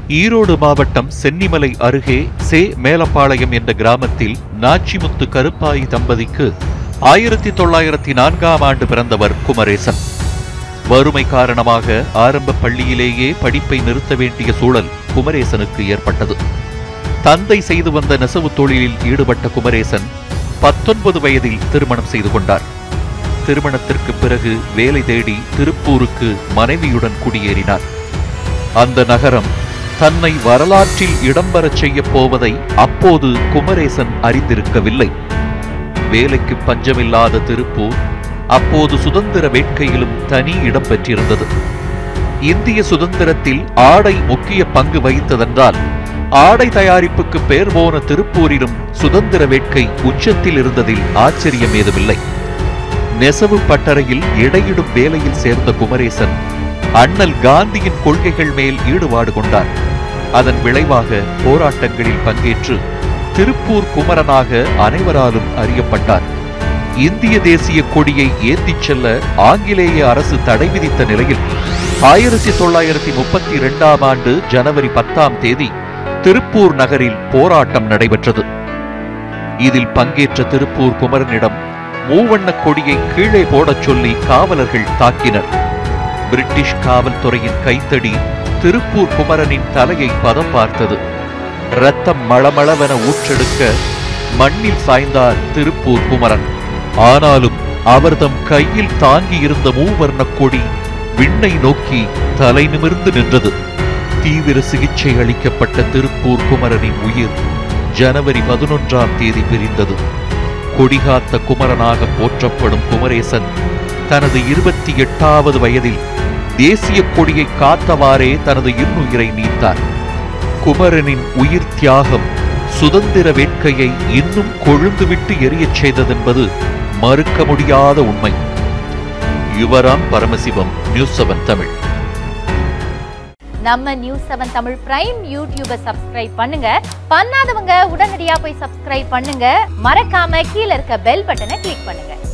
ஈரோடு மாவட்டம் சென்னிமலை அருகே சே மேலப்பாளையம் என்ற கிராமத்தில் நாச்சிமுத்து கருப்பாயி தம்பதிக்கு ஆயிரத்தி தொள்ளாயிரத்தி நான்காம் ஆண்டு பிறந்தவர் குமரேசன் வறுமை காரணமாக ஆரம்ப பள்ளியிலேயே படிப்பை நிறுத்த வேண்டிய சூழல் குமரேசனுக்கு ஏற்பட்டது தந்தை செய்து வந்த நெசவு தொழிலில் ஈடுபட்ட குமரேசன் பத்தொன்பது வயதில் திருமணம் செய்து கொண்டார் திருமணத்திற்கு பிறகு வேலை தேடி திருப்பூருக்கு மனைவியுடன் குடியேறினார் அந்த நகரம் தன்னை வரலாற்றில் இடம்பெறச் செய்யப் போவதை அப்போது குமரேசன் அறிந்திருக்கவில்லை வேலைக்கு பஞ்சமில்லாத திருப்பூர் அப்போது சுதந்திர வேட்கையிலும் தனி இடம் பெற்றிருந்தது இந்திய சுதந்திரத்தில் ஆடை முக்கிய பங்கு வகித்ததென்றால் ஆடை தயாரிப்புக்கு பேர் போன திருப்பூரிலும் சுதந்திர வேட்கை உச்சத்தில் இருந்ததில் ஆச்சரியம் ஏதுமில்லை நெசவு பட்டறையில் இடையிடும் வேலையில் சேர்ந்த குமரேசன் அண்ணல் காந்தியின் கொள்கைகள் மேல் ஈடுபாடு கொண்டார் அதன் விளைவாக போராட்டங்களில் பங்கேற்று திருப்பூர் குமரனாக அனைவராலும் அறியப்பட்டார் இந்திய தேசிய கொடியை ஏத்திச் செல்ல ஆங்கிலேய அரசு தடை விதித்த நிலையில் ஆயிரத்தி தொள்ளாயிரத்தி முப்பத்தி இரண்டாம் ஆண்டு ஜனவரி பத்தாம் தேதி திருப்பூர் நகரில் போராட்டம் நடைபெற்றது இதில் பங்கேற்ற திருப்பூர் குமரனிடம் மூவண்ண கொடியை கீழே போடச் சொல்லி காவலர்கள் தாக்கினர் பிரிட்டிஷ் காவல்துறையின் கைத்தடி திருப்பூர் குமரனின் தலையை பதம் பார்த்தது ரத்தம் மளமளவென ஊற்றெடுக்க மண்ணில் சாய்ந்தார் திருப்பூர் குமரன் ஆனாலும் அவர்தம் கையில் தாங்கி இருந்த மூவர்ண கொடி விண்ணை நோக்கி தலை நிமிர்ந்து நின்றது தீவிர சிகிச்சை அளிக்கப்பட்ட திருப்பூர் குமரனின் உயிர் ஜனவரி பதினொன்றாம் தேதி பிரிந்தது கொடிகாத்த குமரனாக போற்றப்படும் குமரேசன் தனது இருபத்தி எட்டாவது வயதில் தேசிய கொடியை காத்தவாறே தனது இன்னுயிரை நீத்தார் குமரனின் உயிர் தியாகம் சுதந்திர வேட்கையை இன்னும் கொழுந்துவிட்டு எரியச் செய்ததென்பது மறுக்க முடியாத உண்மை யுவராம் பரமசிவம் நியூஸ் செவன் தமிழ் நம்ம நியூஸ் செவன் தமிழ் பிரைம் யூடியூபை சப்ஸ்கிரைப் பண்ணுங்க பண்ணாதவங்க உடனடியா போய் சப்ஸ்கிரைப் பண்ணுங்க மறக்காம கீழ இருக்க பெல் பட்டனை கிளிக் பண்ணுங்க